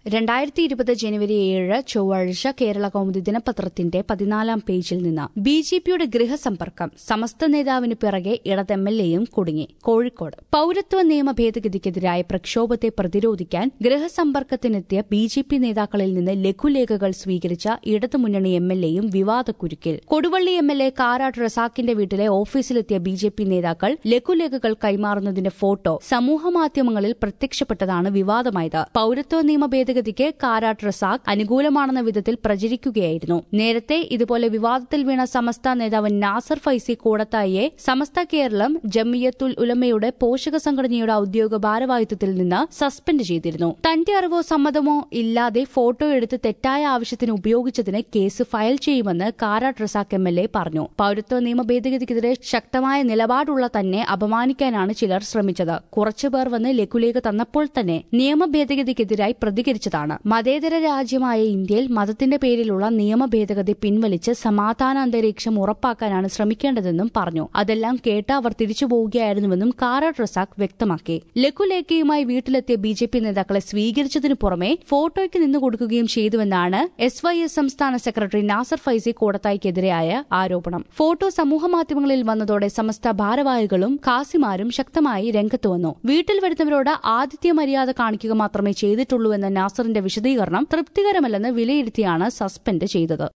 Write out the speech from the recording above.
രണ്ടായിരത്തി ഇരുപത് ജനുവരി ഏഴ് ചൊവ്വാഴ്ച കേരള കൗമുദി ദിനപത്രത്തിന്റെ പതിനാലാം പേജിൽ നിന്ന് ബി ജെ പിയുടെ ഗൃഹസമ്പർക്കം സമസ്ത നേതാവിന് പിറകെ ഇടത് എം എൽ എയും കുടുങ്ങി കോഴിക്കോട് പൌരത്വ നിയമ ഭേദഗതിക്കെതിരായ പ്രക്ഷോഭത്തെ പ്രതിരോധിക്കാൻ ഗൃഹസമ്പർക്കത്തിനെത്തിയ ബി ജെ പി നേതാക്കളിൽ നിന്ന് ലഘുലേഖകൾ സ്വീകരിച്ച ഇടതുമുന്നണി എം എൽ എയും വിവാദക്കുരുക്കിൽ Koduvally M L A Karat റസാക്കിന്റെ വീട്ടിലെ ഓഫീസിലെത്തിയ ബി ജെ പി നേതാക്കൾ ലഘുലേഖകൾ കൈമാറുന്നതിന്റെ ഫോട്ടോ സമൂഹമാധ്യമങ്ങളിൽ പ്രത്യക്ഷപ്പെട്ടതാണ് വിവാദമായത് പൌരത്വ നിയമ ഭേദഗതിക്ക് കാരാട്ട് റസാഖ് അനുകൂലമാണെന്ന വിധത്തിൽ പ്രചരിക്കുകയായിരുന്നു നേരത്തെ ഇതുപോലെ വിവാദത്തിൽ വീണ സമസ്ത നേതാവ് നാസർ ഫൈസി കൂടത്തായിയെ സമസ്ത കേരളം ജമിയത്തുൽ ഉലമയുടെ പോഷക സംഘടനയുടെ ഔദ്യോഗിക ഭാരവാഹിത്വത്തിൽ നിന്ന് സസ്പെൻഡ് ചെയ്തിരുന്നു തന്റെ അറിവോ സമ്മതമോ ഇല്ലാതെ ഫോട്ടോ എടുത്ത് തെറ്റായ ആവശ്യത്തിന് ഉപയോഗിച്ചതിന് കേസ് ഫയൽ ചെയ്യുമെന്ന് Karat Razak M L A പറഞ്ഞു പൌരത്വ നിയമ ഭേദഗതിക്കെതിരെ ശക്തമായ നിലപാടുള്ള തന്നെ അപമാനിക്കാനാണ് ചിലർ ശ്രമിച്ചത് കുറച്ചുപേർ വന്ന് ലഘുലേഖ തന്നപ്പോൾ തന്നെ നിയമ ഭേദഗതിക്കെതിരായി പ്രതികരിച്ചതാണ് മതേതര രാജ്യമായ ഇന്ത്യയിൽ മതത്തിന്റെ പേരിലുള്ള നിയമ ഭേദഗതി പിൻവലിച്ച് സമാധാന അന്തരീക്ഷം ഉറപ്പാക്കാനാണ് ശ്രമിക്കേണ്ടതെന്നും പറഞ്ഞു അതെല്ലാം കേട്ട് അവർ തിരിച്ചു പോവുകയായിരുന്നുവെന്നും കാരാട്ട് റസാഖ് വ്യക്തമാക്കി ലഘുലേഖയുമായി വീട്ടിലെത്തിയ ബി ജെ പി നേതാക്കളെ സ്വീകരിച്ചതിനു പുറമെ ഫോട്ടോയ്ക്ക് നിന്നുകൊടുക്കുകയും ചെയ്തുവെന്നാണ് എസ് വൈ എസ് സംസ്ഥാന സെക്രട്ടറി നാസർ ഫൈസി കൂടത്തായിക്കെതിരെയായ ആരോപണം ഫോട്ടോ സമൂഹമാധ്യമങ്ങളിൽ വന്നതോടെ സമസ്ത ഭാരവാഹികളും ഖാസിമാരും ശക്തമായി രംഗത്ത് വന്നു വീട്ടിൽ വരുന്നവരോട് ആതിഥ്യ മര്യാദ കാണിക്കുക മാത്രമേ ചെയ്തിട്ടുള്ളൂവെന്ന നാസറിന്റെ വിശദീകരണം തൃപ്തികരമല്ലെന്ന് വിലയിരുത്തിയാണ് സസ്പെൻഡ് ചെയ്തത്